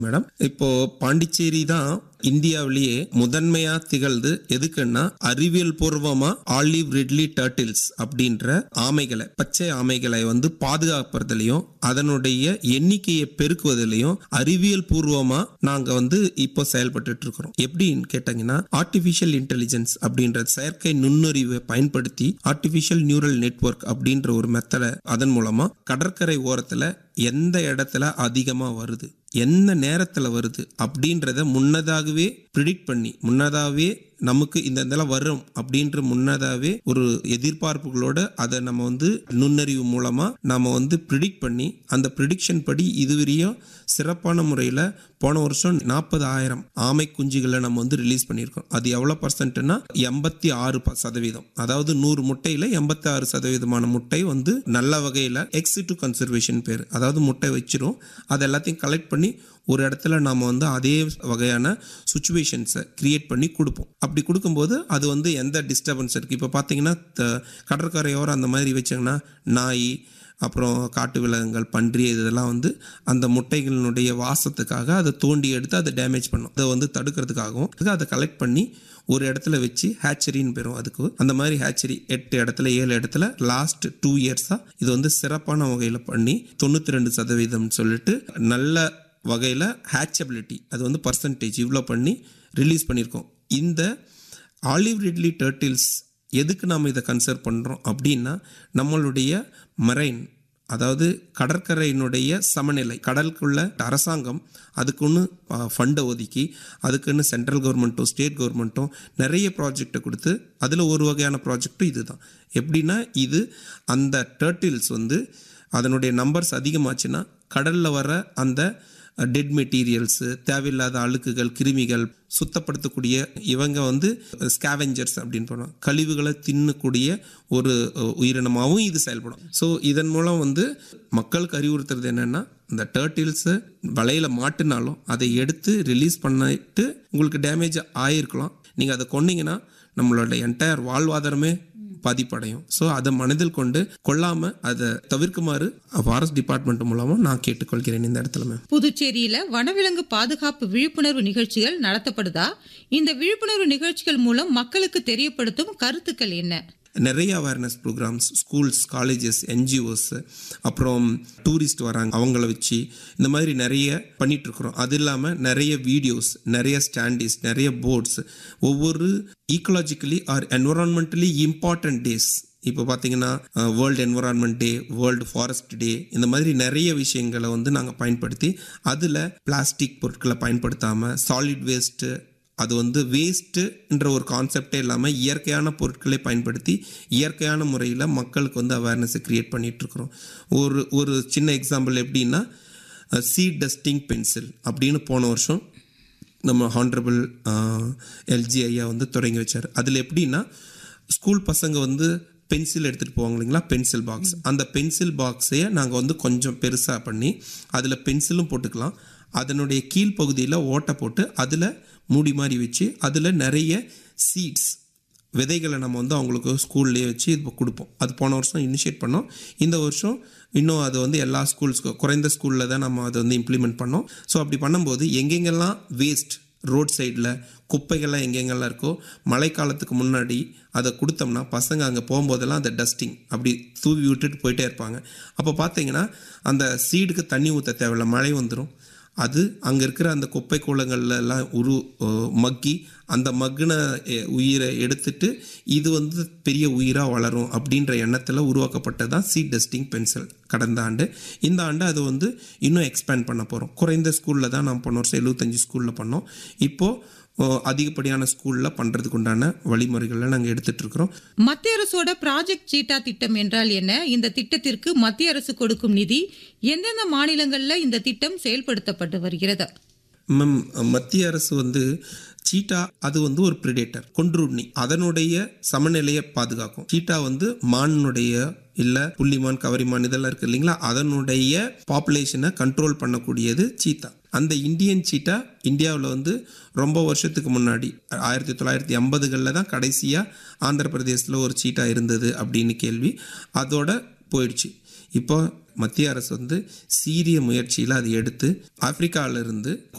madam இப்போ பாண்டிச்சேரி தான் இந்தியாவிலேயே முதன்மையா திகழ்ந்து எதுக்குன்னா அறிவியல் பூர்வமா ஆலிவ் ரிட்லி டர்டில்ஸ் அப்படின்ற ஆமைகளை பச்சை ஆமைகளை வந்து பாதுகாப்பதிலையும் அதனுடைய எண்ணிக்கையை பெருக்குவதிலையும் அறிவியல் பூர்வமா நாங்க வந்து இப்போ செயல்பட்டு இருக்கிறோம் எப்படின்னு கேட்டீங்கன்னா ஆர்டிபிஷியல் இன்டெலிஜென்ஸ் அப்படின்ற செயற்கை நுண்ணறிவை பயன்படுத்தி ஆர்டிபிஷியல் நியூரல் நெட்வொர்க் அப்படின்ற ஒரு மெத்தடை அதன் மூலமா கடற்கரை ஓரத்துல எந்த இடத்துல அதிகமா வருது என்ன நேரத்துல வருது அப்படின்றத முன்னதாகவே ப்ரிடிக்ட் பண்ணி முன்னதாகவே நமக்கு இந்த இதெல்லாம் வரும் அப்படின்ற முன்னதாகவே ஒரு எதிர்பார்ப்புகளோட அதை நம்ம வந்து நுண்ணறிவு மூலமா நாம வந்து ப்ரிடிக்ட் பண்ணி அந்த ப்ரிடிக்ஷன் படி இதுவரையும் சிறப்பான முறையில் போன வருஷம் நாற்பது ஆயிரம் ஆமை குஞ்சுகளை நம்ம வந்து ரிலீஸ் பண்ணியிருக்கோம் அது எவ்வளோ பர்சன்ட்னா எண்பத்தி ஆறு சதவீதம் அதாவது நூறு முட்டையில் எண்பத்தி ஆறு சதவீதமான முட்டை வந்து நல்ல வகையில் எக்ஸ் டு கன்சர்வேஷன் பேர் அதாவது முட்டை வச்சிரும் அது எல்லாத்தையும் கலெக்ட் பண்ணி ஒரு இடத்துல நாம் வந்து அதே வகையான சுச்சுவேஷன்ஸை கிரியேட் பண்ணி கொடுப்போம் அப்படி கொடுக்கும்போது அது வந்து எந்த டிஸ்டர்பன்ஸ் இருக்குது இப்போ பார்த்தீங்கன்னா த- கடற்கரையோரம் அந்த மாதிரி வச்சாங்கன்னா நாய் அப்புறம் காட்டு விலங்குகள் பன்றி இதெல்லாம் வந்து அந்த முட்டைகளினுடைய வாசத்துக்காக அதை தோண்டி எடுத்து அதை டேமேஜ் பண்ணும் அதை வந்து தடுக்கிறதுக்காகவும் அதுக்கு அதை கலெக்ட் பண்ணி ஒரு இடத்துல வச்சு ஹேச்சரின்னு பெறும் அதுக்கு அந்த மாதிரி ஹேச்சரி எட்டு இடத்துல ஏழு இடத்துல லாஸ்ட் டூ இயர்ஸாக இது வந்து சிறப்பான வகையில் பண்ணி தொண்ணூற்றி ரெண்டு சதவீதம் சொல்லிட்டு நல்ல வகையில் ஹேச்சபிலிட்டி அது வந்து பர்சன்டேஜ் இவ்வளோ பண்ணி ரிலீஸ் பண்ணியிருக்கோம் இந்த ஆலிவ் ரிட்லி டர்ட்டில்ஸ் எதுக்கு நாம் இதை கன்சர்வ் பண்ணுறோம் அப்படின்னா நம்மளுடைய மரைன் அதாவது கடற்கரையினுடைய சமநிலை கடலுக்குள்ள அரசாங்கம் அதுக்குன்னு ஃபண்டை ஒதுக்கி அதுக்குன்னு சென்ட்ரல் கவர்மெண்ட்டும் ஸ்டேட் கவர்மெண்ட்டும் நிறைய ப்ராஜெக்டை கொடுத்து அதில் ஒரு வகையான ப்ராஜெக்ட்டும் இதுதான் எப்படின்னா இது அந்த டர்ட்டில்ஸ் வந்து அதனுடைய நம்பர்ஸ் அதிகமாச்சுன்னா கடலில் வர அந்த டெட் மெட்டீரியல்ஸு தேவையில்லாத அழுக்குகள் கிருமிகள் சுத்தப்படுத்தக்கூடிய இவங்க வந்து ஸ்கேவெஞ்சர்ஸ் அப்படின்னு சொல்லுவாங்க கழிவுகளை தின்னக்கூடிய ஒரு அஹ், உயிரினமாகவும் இது செயல்படும் ஸோ இதன் மூலம் வந்து மக்களுக்கு அறிவுறுத்துறது என்னென்னா இந்த டர்ட்டில்ஸை வலையில் மாட்டினாலும் அதை எடுத்து ரிலீஸ் பண்ணிட்டு உங்களுக்கு டேமேஜ் ஆகிருக்கலாம் நீங்கள் அதை கொன்னீங்கன்னா நம்மளோட என்டையர் வாழ்வாதாரமே பாதிப்படையும் ஸோ அதை மனதில் கொண்டு கொள்ளாமல் அதை தவிர்க்குமாறு ஃபாரஸ்ட் டிபார்ட்மெண்ட் மூலமாக நான் கேட்டுக்கொள்கிறேன் இந்த இடத்துல மேம் புதுச்சேரியில வனவிலங்கு பாதுகாப்பு விழிப்புணர்வு நிகழ்ச்சிகள் நடத்தப்படுதா இந்த விழிப்புணர்வு நிகழ்ச்சிகள் மூலம் மக்களுக்கு தெரியப்படுத்தும் கருத்துக்கள் என்ன நிறைய awareness programmes schools colleges NGOs அப்புறம் டூரிஸ்ட் வராங்க அவங்கள வச்சு இந்த மாதிரி நிறைய பண்ணிட்டு இருக்கிறோம் அது இல்லாமல் நிறைய வீடியோஸ் நிறைய ஸ்டாண்டிஸ் நிறைய போர்ட்ஸ் ஒவ்வொரு ecologically or environmentally important days இப்போ பார்த்தீங்கன்னா world environment day world forest day இந்த மாதிரி நிறைய விஷயங்களை வந்து நாங்கள் பயன்படுத்தி அதில் பிளாஸ்டிக் பொருட்களை பயன்படுத்தாமல் சாலிட் வேஸ்ட்டு அது வந்து வேஸ்ட்டுன்ற ஒரு கான்செப்டே இல்லாமல் இயற்கையான பொருட்களை பயன்படுத்தி இயற்கையான முறையில் மக்களுக்கு வந்து அவேர்னஸை க்ரியேட் பண்ணிகிட்ருக்குறோம் ஒரு ஒரு சின்ன எக்ஸாம்பிள் எப்படின்னா சீட் டஸ்டிங் பென்சில் அப்படின்னு போன வருஷம் நம்ம ஹான்ரபிள் எல்ஜி ஐயா வந்து தொடங்கி வச்சார் அதில் எப்படின்னா ஸ்கூல் பசங்க வந்து பென்சில் எடுத்துகிட்டு போவாங்க இல்லைங்களா பென்சில் பாக்ஸ் அந்த பென்சில் பாக்ஸையே நாங்கள் வந்து கொஞ்சம் பெருசாக பண்ணி அதில் பென்சிலும் போட்டுக்கலாம் அதனுடைய கீழ்ப்பகுதியில் ஓட்டை போட்டு அதில் மூடி மாதிரி வச்சு அதில் நிறைய சீட்ஸ் விதைகளை நம்ம வந்து அவங்களுக்கு ஸ்கூல்லேயே வச்சு இது கொடுப்போம் அது போன வருஷம் இனிஷியேட் பண்ணோம் இந்த வருஷம் இன்னும் அது வந்து எல்லா ஸ்கூல்ஸ்க்கும் குறைந்த ஸ்கூலில் தான் நம்ம அதை வந்து இம்ப்ளிமெண்ட் பண்ணோம் ஸோ அப்படி பண்ணும்போது எங்கெங்கெல்லாம் வேஸ்ட் ரோட் சைடில் குப்பைகள்லாம் எங்கெங்கெல்லாம் இருக்கோ மழைக்காலத்துக்கு முன்னாடி அதை கொடுத்தோம்னா பசங்க அங்கே போகும்போதெல்லாம் அந்த டஸ்டிங் அப்படி தூவி விட்டுட்டு போயிட்டே இருப்பாங்க அப்போ பார்த்தீங்கன்னா அந்த சீடுக்கு தண்ணி ஊற்ற தேவையில்ல மழை வந்துடும் அது அங்கே இருக்கிற அந்த குப்பை கூலங்கள்ல எல்லாம் உரு அஹ், மக்கி அந்த மக்கின எ- உயிரை எடுத்துட்டு இது வந்து பெரிய உயிராக வளரும் அப்படின்ற எண்ணத்தில் உருவாக்கப்பட்டது தான் சீட் டஸ்டிங் பென்சில் கடந்த ஆண்டு இந்த ஆண்டு அது வந்து இன்னும் எக்ஸ்பேண்ட் பண்ண போகிறோம் குறைந்த ஸ்கூலில் தான் நாம் போன வருஷம் எழுபத்தஞ்சு ஸ்கூலில் பண்ணோம் இப்போது அதிகப்படியான ஸ்கூலில் பண்ணுறதுக்கு உண்டான வழிமுறைகளை நாங்கள் எடுத்துகிட்டு இருக்கிறோம் மத்திய அரசோட ப்ராஜெக்ட் சீட்டா திட்டம் என்றால் என்ன இந்த திட்டத்திற்கு மத்திய அரசு கொடுக்கும் நிதி எந்தெந்த மாநிலங்கள்ல இந்த திட்டம் செயல்படுத்தப்பட்டு வருகிறது மேம் மத்திய அரசு வந்து சீட்டா அது வந்து ஒரு பிரிடேட்டர் கொன்றுண்ணி அதனுடைய சமநிலையை பாதுகாக்கும் சீட்டா வந்து மானுடைய இல்ல புள்ளிமான் கவரிமான் இதெல்லாம் இருக்கு இல்லைங்களா அதனுடைய பாப்புலேஷனை கண்ட்ரோல் பண்ணக்கூடியது சீத்தா அந்த இந்தியன் சீட்டா இந்தியாவில் வந்து ரொம்ப வருஷத்துக்கு முன்னாடி ஆயிரத்தி தொள்ளாயிரத்தி ஐம்பதுகளில் தான் கடைசியாக ஆந்திர பிரதேசத்தில் ஒரு சீட்டா இருந்தது அப்படின்னு கேள்வி அதோட போயிடுச்சு இப்போ மத்திய அரசு வந்து சீரிய முயற்சியில் அதை எடுத்து ஆப்பிரிக்காவிலிருந்து